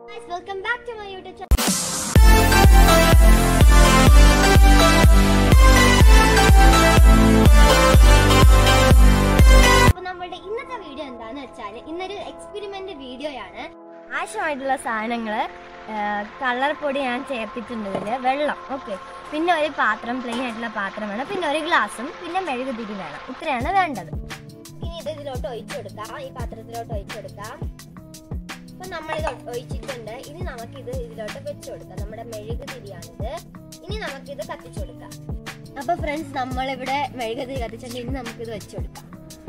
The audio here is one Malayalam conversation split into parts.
guys, welcome back to my YouTube channel. അപ്പൊ നമ്മളുടെ ഇന്നത്തെ വീഡിയോ എന്താന്ന് വെച്ചാല് ഇന്നൊരു എക്സ്പെരിമെന്റ് വീഡിയോയാണ് ആവശ്യമായിട്ടുള്ള സാധനങ്ങള് കളർ പൊടി ഞാൻ ചേർത്തിട്ടുണ്ട് ഇതില് വെള്ളം ഓക്കെ പിന്നെ ഒരു പാത്രം പ്ലെയിൻ ആയിട്ടുള്ള പാത്രം വേണം പിന്നെ ഒരു ഗ്ലാസും പിന്നെ മെഴുകുതിരി വേണം ഇത്രയാണ് വേണ്ടത് ഇനി ഇത് ഇതിലോട്ട് ഒഴിച്ചു കൊടുക്കാം ഈ പാത്രത്തിലോട്ട് ഒഴിച്ചു കൊടുക്കാം അപ്പൊ നമ്മളിത് ഒഴിച്ചിട്ടുണ്ട് ഇനി നമുക്കിത് ഇതിലോട്ട് വെച്ചു കൊടുക്കാം നമ്മുടെ മെഴുകുതിരിയാണിത് ഇനി നമുക്കിത് കത്തിച്ചു കൊടുക്കാം അപ്പൊ ഫ്രണ്ട്സ് നമ്മളിവിടെ മെഴുകുതിരി കത്തിച്ചിട്ടുണ്ട് ഇനി നമുക്കിത് വെച്ചു കൊടുക്കാം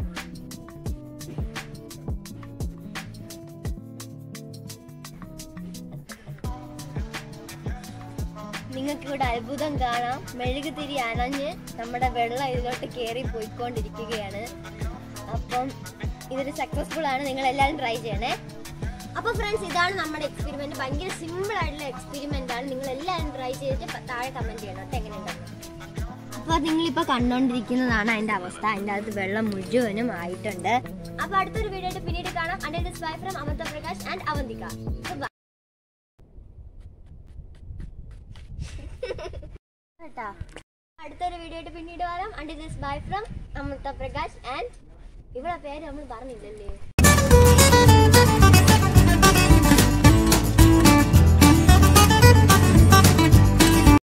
നിങ്ങൾക്ക് ഇവിടെ അത്ഭുതം കാണാം മെഴുകുതിരി അണഞ്ഞ് നമ്മുടെ വെള്ളം ഇതിലോട്ട് കയറി പോയിക്കൊണ്ടിരിക്കുകയാണ് അപ്പം ഇതൊരു സക്സസ്ഫുൾ ആണ് നിങ്ങൾ എല്ലാവരും ട്രൈ ചെയ്യണേ അപ്പൊ ഫ്രണ്ട്സ് ഇതാണ് നമ്മുടെ എക്സ്പെരിമെന്റ് ഭയങ്കര സിമ്പിൾ ആയിട്ടുള്ള എക്സ്പെരിമെന്റ് ആണ് നിങ്ങൾ എല്ലാവരും ട്രൈ ചെയ്തിട്ട് പ- താഴെ കമന്റ് ചെയ്യണം കേട്ടോ എങ്ങനെയുണ്ടെന്ന് അപ്പൊ നിങ്ങളിപ്പോ കണ്ടോണ്ടിരിക്കുന്നതാണ് അതിന്റെ അവസ്ഥ അതിന്റെ അകത്ത് വെള്ളം മുഴുവനും ആയിട്ടുണ്ട് അപ്പൊ അടുത്തൊരു വീഡിയോ ആയിട്ട് പിന്നീട് കാണാം under bye from Amrita Prakash and Avantika Bye. കേട്ടാ അടുത്തൊരു വീഡിയോ ആയിട്ട് പിന്നീട് വരാം under this bye from Amrita Prakash and ഇവിടെ പേര് നമ്മൾ പറഞ്ഞില്ലല്ലേ